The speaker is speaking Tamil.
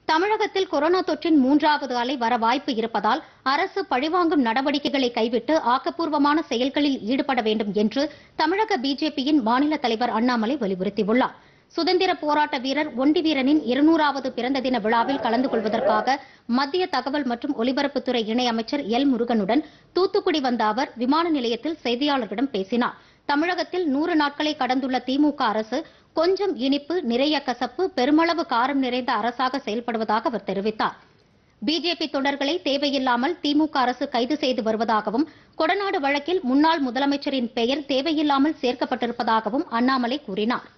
தமிழகத்தில் கொரோனா தொற்றின் மூன்றாவது அலை வர வாய்ப்பு இருப்பதால் அரசு பழிவாங்கும் நடவடிக்கைகளை கைவிட்டு ஆக்கப்பூர்வமான செயல்களில் ஈடுபட வேண்டும் என்று தமிழக பிஜேபியின் மாநில தலைவர் அண்ணாமலை வலியுறுத்தியுள்ளார் சுதந்திர போராட்ட வீரர் ஒண்டி வீரனின் இருநூறாவது பிறந்த தின விழாவில் கலந்து கொள்வதற்காக மத்திய தகவல் மற்றும் ஒலிபரப்புத்துறை இணையமைச்சர் எல் முருகனுடன் தூத்துக்குடி வந்த அவர் விமான நிலையத்தில் செய்தியாளர்களிடம் பேசினார் தமிழகத்தில் நூறு நாட்களை கடந்துள்ள திமுக அரசு கொஞ்சம் இனிப்பு நிறைய கசப்பு பெருமளவு காரம் நிறைந்த அரசாக செயல்படுவதாக அவர் தெரிவித்தார் பிஜேபி தொண்டர்களை தேவையில்லாமல் திமுக அரசு கைது செய்து வருவதாகவும் கொடநாடு வழக்கில் முன்னாள் முதலமைச்சரின் பெயர் தேவையில்லாமல் சேர்க்கப்பட்டிருப்பதாகவும் அண்ணாமலை கூறினார்